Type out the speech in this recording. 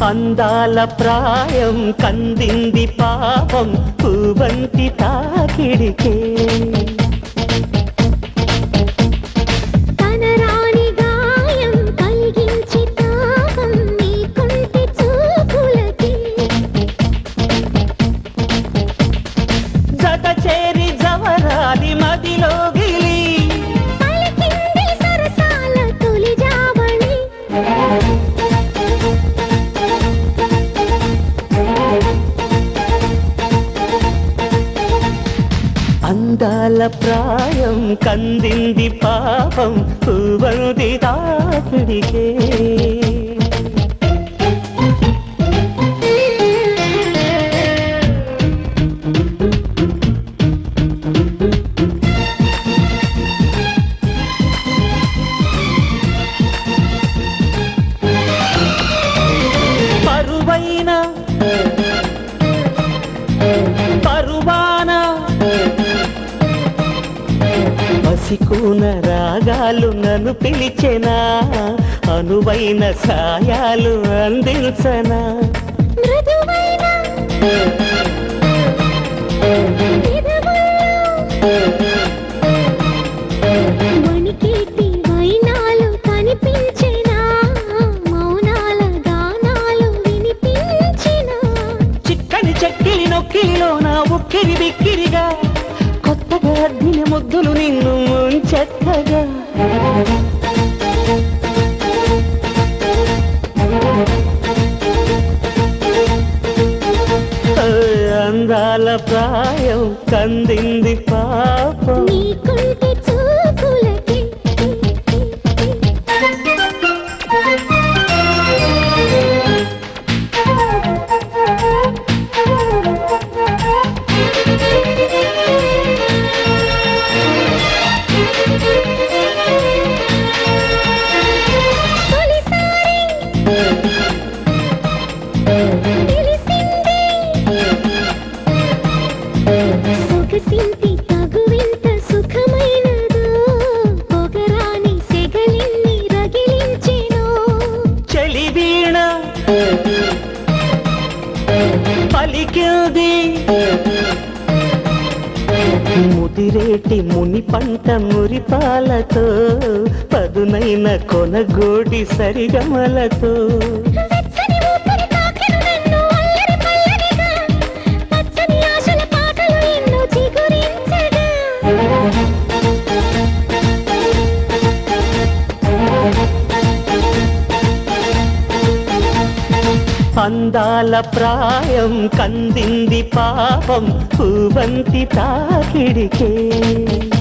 అందాల ప్రాయం కందింది పాపం పూవంతి తాకిడికే కనరాని గాయం కలిగించి తాపం నీ కుంటి చూపులకి జత చేరి జవరాలి మదిలో గిలి పలికింది సరసాల తొలి జావళి అందాల ప్రాయం కందింది పాపం పూవంతి తాకిడికే పరువైన పరువాన పసికూన రాగాలు నన్ను పిలిచెనా అనువైన సాయాలు అందించనా మృదువైన వణికేటి వైనాలు కనిపించినా మౌనాల గానాలు వినిపించినా చిక్కని చెక్కిలి నొక్కిలిలో నా ఉక్కిరి బిక్కిరిగా కొత్తగా అద్దిన ముద్దులు నిన్ను ముంచెత్తగా ఓ, అందాల ప్రాయం కందింది పాపం నీ కుంటి చూపులకి తొలిసారి తెలిసింది సొగసింటి తగువింత సుఖమైనదో పొగరాని సెగలిన్ని రగిలించెను చలి వీణ పలికింది ముదిరేటి ముని పంట మురిపాలతో పదునైన కొనగోడి సరిగమలతో వెచ్చని ఊపిరి తాకెను నన్ను అల్లరి పల్లవిగా పచ్చని ఆశల పాటలు ఎన్నో చిగురించగా అందాల ప్రాయం కందింది పాపం పూవంతి తాకిడికే